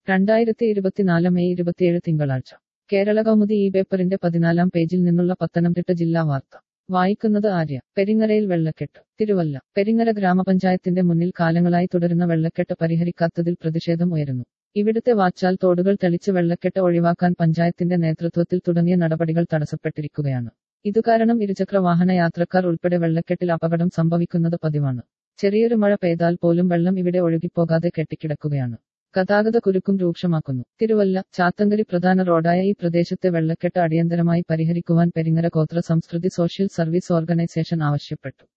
രണ്ടായിരത്തി ഇരുപത്തിനാല് മെയ് ഇരുപത്തിയേഴ് തിങ്കളാഴ്ച കേരള കൗമുദി ഈ പേപ്പറിന്റെ പതിനാലാം പേജിൽ നിന്നുള്ള പത്തനംതിട്ട ജില്ലാ വാർത്ത വായിക്കുന്നത് ആര്യ പെരിങ്ങരയിൽ വെള്ളക്കെട്ട് തിരുവല്ല പെരിങ്ങര ഗ്രാമപഞ്ചായത്തിന്റെ മുന്നിൽ കാലങ്ങളായി തുടരുന്ന വെള്ളക്കെട്ട് പരിഹരിക്കാത്തതിൽ പ്രതിഷേധം ഉയരുന്നു ഇവിടുത്തെ വാച്ചാൽ തോടുകൾ തെളിച്ച് വെള്ളക്കെട്ട് ഒഴിവാക്കാൻ പഞ്ചായത്തിന്റെ നേതൃത്വത്തിൽ തുടങ്ങിയ നടപടികൾ തടസ്സപ്പെട്ടിരിക്കുകയാണ് ഇതുകാരണം ഇരുചക്ര വാഹന യാത്രക്കാർ ഉൾപ്പെടെ വെള്ളക്കെട്ടിൽ അപകടം സംഭവിക്കുന്നത് പതിവാണ് ചെറിയൊരു മഴ പെയ്താൽ പോലും വെള്ളം ഇവിടെ ഒഴുകിപ്പോകാതെ കെട്ടിക്കിടക്കുകയാണ് ഗതാഗത കുരുക്കും രൂക്ഷമാക്കുന്നു തിരുവല്ല ചാത്തങ്കരി പ്രധാന റോഡായ ഈ പ്രദേശത്തെ വെള്ളക്കെട്ട് അടിയന്തരമായി പരിഹരിക്കുവാൻ പെരിങ്ങര ഗോത്ര സംസ്കൃതി സോഷ്യൽ സർവീസ് ഓർഗനൈസേഷൻ ആവശ്യപ്പെട്ടു